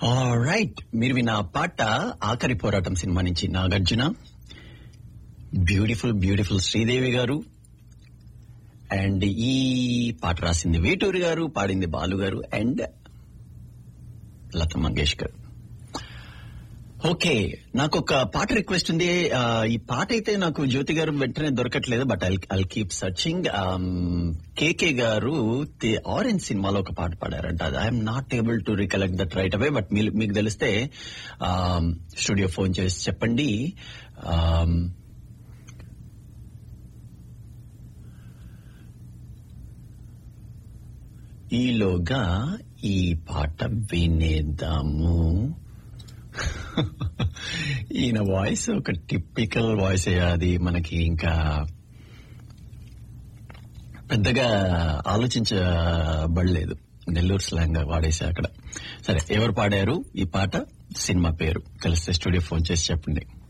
right మీరు విన్న ఆ పాట ఆఖరి పోరాటం సినిమా నుంచి నాగార్జున బ్యూటిఫుల్ బ్యూటిఫుల్ శ్రీదేవి గారు అండ్ ఈ పాట రాసింది వేటూరి గారు పాడింది బాలు గారు అండ్ లత మంగేష్కర్ ఓకే నాకు ఒక పాట రిక్వెస్ట్ ఉంది ఆ, ఈ పాట అయితే నాకు జ్యోతి గారు వెంటనే దొరకట్లేదు but I I keep searching KK garu the Orange సినిమాలో ఒక పాట పాడారంట I'm not able to recollect that right away but మీకు తెలిస్తే స్టూడియో ఫోన్ చేసి చెప్పండి Um, ఈలోగా ఈ పాట వినేద్దాము ఈయన వాయిస్ ఒక టిపికల్ వాయిస్ అది మనకి ఇంకా పెద్దగా ఆలోచించబడలేదు నెల్లూరు స్లాంగ్ వాడేసి అక్కడ సరే ఎవరు పాడారు ఈ పాట సినిమా పేరు కలిస్తే స్టూడియో ఫోన్ చేసి చెప్పండి